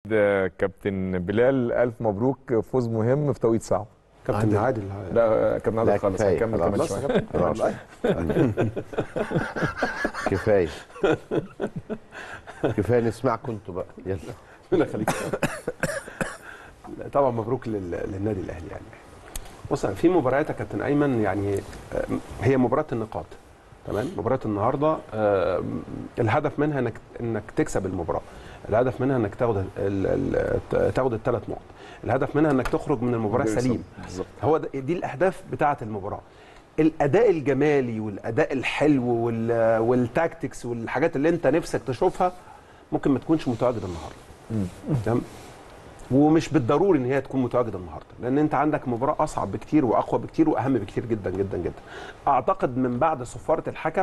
ده كابتن بلال الف مبروك فوز مهم في توقيت صعب كابتن عادل لا كابتن لا، عادل خالص كفاية، هنكمل خلاص. كمان خلاص يا شويه كابتن خلاص. كفايه كفايه نسمعكم انتوا بقى يلا ربنا يخليك لا، طبعا مبروك لل- للنادي الاهلي يعني بص في مباريات يا كابتن ايمن يعني آه، هي مباراه النقاط تمام مباراه النهارده آه، الهدف منها انك انك تكسب المباراه الهدف منها انك تاخد ال- ال- تاخد الثلاث نقط الهدف منها انك تخرج من المباراه سليم بالظبط هو ده دي الاهداف بتاعه المباراه الاداء الجمالي والاداء الحلو وال- والتاكتكس والحاجات اللي انت نفسك تشوفها ممكن ما تكونش متواجده النهارده تمام ومش بالضروري ان هي تكون متواجده النهارده لان انت عندك مباراه اصعب بكتير واقوى بكتير واهم بكتير جدا جدا جدا اعتقد من بعد صفاره الحكم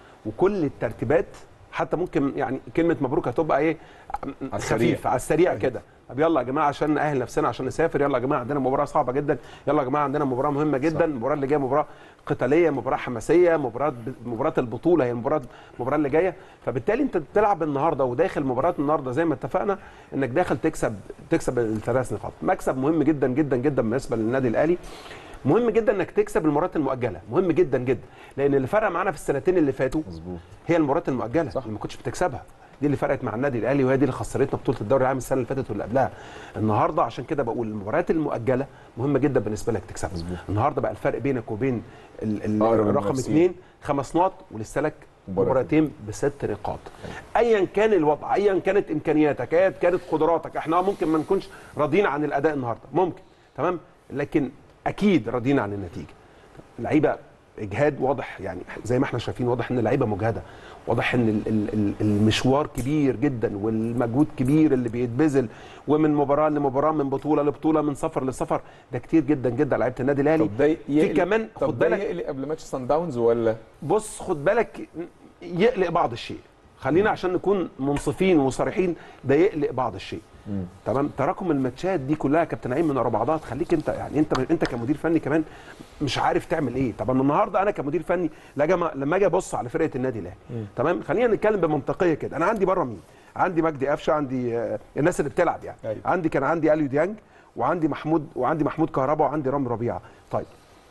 وكل الترتيبات حتى ممكن يعني كلمه مبروك هتبقى ايه على السريع. خفيف على السريع كده طب يلا يا جماعه عشان نأهل نفسنا عشان نسافر يلا يا جماعه عندنا مباراه صعبه جدا يلا يا جماعه عندنا مباراه مهمه جدا المباراه اللي جايه مباراه قتاليه مباراه حماسيه مباراه مباراه البطوله هي المباراه المباراه اللي جايه فبالتالي انت بتلعب النهارده وداخل مباراه النهارده زي ما اتفقنا انك داخل تكسب تكسب الثلاث نقاط مكسب مهم جدا جدا جدا بالنسبه للنادي الاهلي مهم جدا انك تكسب المباريات المؤجله مهم جدا جدا لان اللي فرق معانا في السنتين اللي فاتوا مظبوط هي المباريات المؤجله صح. اللي ما كنتش بتكسبها دي اللي فرقت مع النادي الاهلي وهي دي اللي خسرتنا بطوله الدوري العام السنه اللي فاتت واللي قبلها النهارده عشان كده بقول المباريات المؤجله مهمه جدا بالنسبه لك تكسبها مظبوط. النهارده بقى الفرق بينك وبين ال- ال- أقرب الرقم المنافسين. اثنين خمس نقط ولسه لك مباراتين. مباراتين بست نقاط ايا كان الوضع ايا كانت امكانياتك ايا كانت قدراتك احنا ممكن ما نكونش راضيين عن الاداء النهارده ممكن تمام لكن اكيد راضيين عن النتيجه اللعيبه اجهاد واضح يعني زي ما احنا شايفين واضح ان اللعيبه مجهده واضح ان ال- ال- ال- المشوار كبير جدا والمجهود كبير اللي بيتبذل ومن مباراه لمباراه من بطوله لبطوله من سفر لسفر ده كتير جدا جدا لعيبه النادي الاهلي طب ده في يقلق- كمان طب خد ده بالك يقلق قبل ماتش سان داونز ولا بص خد بالك يقلق بعض الشيء خلينا عشان نكون منصفين وصريحين ده يقلق بعض الشيء تمام تراكم الماتشات دي كلها يا كابتن عين من ورا بعضها تخليك انت يعني انت انت كمدير فني كمان مش عارف تعمل ايه طبعا النهارده انا كمدير فني لما لما اجي ابص على فرقه النادي الاهلي تمام خلينا نتكلم بمنطقيه كده انا عندي بره مين عندي مجدي قفشه عندي آه، الناس اللي بتلعب يعني أيوة. عندي كان عندي اليو ديانج وعندي محمود وعندي محمود كهربا وعندي رامي ربيعه طيب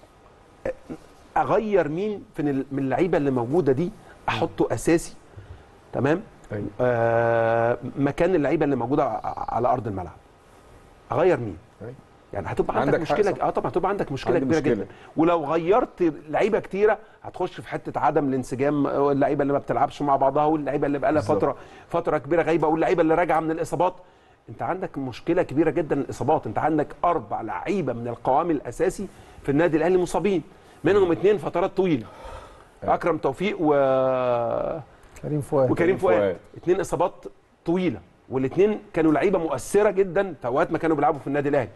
اغير مين في ال- من اللعيبه اللي موجوده دي احطه اساسي تمام أيوة. آه مكان اللعيبه اللي موجوده ع- على ارض الملعب اغير مين أيوة. يعني هتبقى عندك, عندك حق، مشكله صح. اه طبعا هتبقى عندك مشكله عندي كبيره مشكلة. جدا ولو غيرت لعيبه كتيره هتخش في حته عدم الانسجام واللعيبه اللي ما بتلعبش مع بعضها واللعيبه اللي بقى لها بالظبط. فتره فتره كبيره غايبه واللعيبه اللي راجعه من الاصابات انت عندك مشكله كبيره جدا الاصابات انت عندك اربع لعيبه من القوام الاساسي في النادي الاهلي مصابين منهم اثنين فترات طويله اكرم توفيق و كريم فؤاد وكريم فؤاد. فؤاد اثنين اصابات طويله والاثنين كانوا لعيبه مؤثره جدا في اوقات ما كانوا بيلعبوا في النادي الاهلي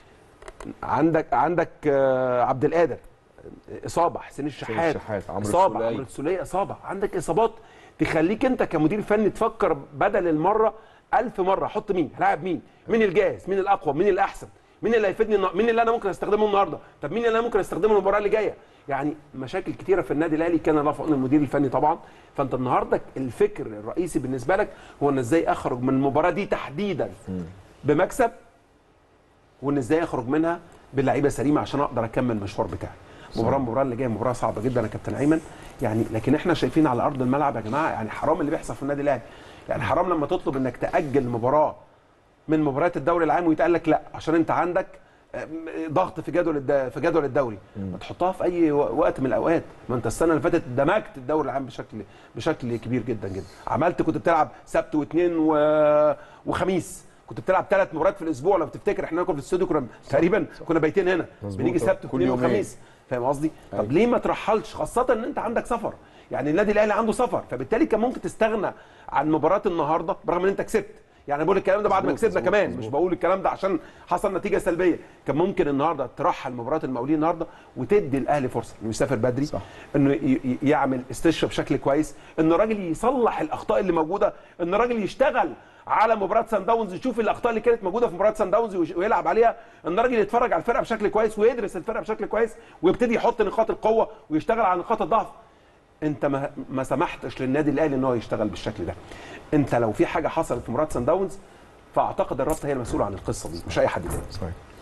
عندك عندك آه، عبد القادر اصابه حسين الشحات الشحات، عمرو اصابه السولية. عمرو السوليه اصابه عندك اصابات تخليك انت كمدير فني تفكر بدل المره ألف مره حط مين هلاعب مين مين الجاهز مين الاقوى مين الاحسن مين اللي هيفيدني النا- مين اللي انا ممكن استخدمه النهارده طب مين اللي انا ممكن استخدمه المباراه اللي جايه يعني مشاكل كتيره في النادي الاهلي كان الله في عون المدير الفني طبعا فانت النهارده الفكر الرئيسي بالنسبه لك هو ان ازاي اخرج من المباراه دي تحديدا بمكسب وان ازاي اخرج منها بلعيبه سليمه عشان اقدر اكمل المشوار بتاعي مباراه المباراه اللي جايه مباراه صعبه جدا يا كابتن ايمن يعني لكن احنا شايفين على ارض الملعب يا جماعه يعني حرام اللي بيحصل في النادي الاهلي يعني حرام لما تطلب انك تاجل مباراه من مباريات الدوري العام ويتقال لك لا عشان انت عندك آم، ضغط في جدول الد... في جدول الدوري ما تحطها في اي و- وقت من الاوقات ما انت السنه اللي فاتت دمجت الدوري العام بشكل بشكل كبير جدا جدا عملت كنت بتلعب سبت واثنين و... وخميس كنت بتلعب ثلاث مباريات في الاسبوع لو تفتكر احنا كنا في الاستوديو كنا تقريبا كنا بايتين هنا مظبوط. بنيجي سبت كل واثنين يومين. وخميس فاهم قصدي؟ طب أيوة. ليه ما ترحلش خاصة ان انت عندك سفر يعني النادي الاهلي عنده سفر فبالتالي كان ممكن تستغنى عن مباراة النهارده برغم ان انت كسبت يعني أنا بقول الكلام ده بعد ما مظبوط، كسبنا مظبوط، كمان مظبوط. مش بقول الكلام ده عشان حصل نتيجة سلبية كان ممكن النهارده ترحل مباراة المقاولين النهارده وتدي الاهلي فرصة انه يسافر بدري صح. انه ي- ي- يعمل استشفاء بشكل كويس ان الراجل يصلح الاخطاء اللي موجودة ان الراجل يشتغل على مباراة سان داونز يشوف الاخطاء اللي كانت موجودة في مباراة سان داونز ويش- ويلعب عليها ان الراجل يتفرج على الفرقة بشكل كويس ويدرس الفرقة بشكل كويس ويبتدي يحط نقاط القوة ويشتغل على نقاط الضعف انت ما ما سمحتش للنادي الاهلي ان هو يشتغل بالشكل ده انت لو في حاجه حصلت في مباراه سان داونز فاعتقد الرابطه هي المسؤوله عن القصه دي مش اي حد تاني صحيح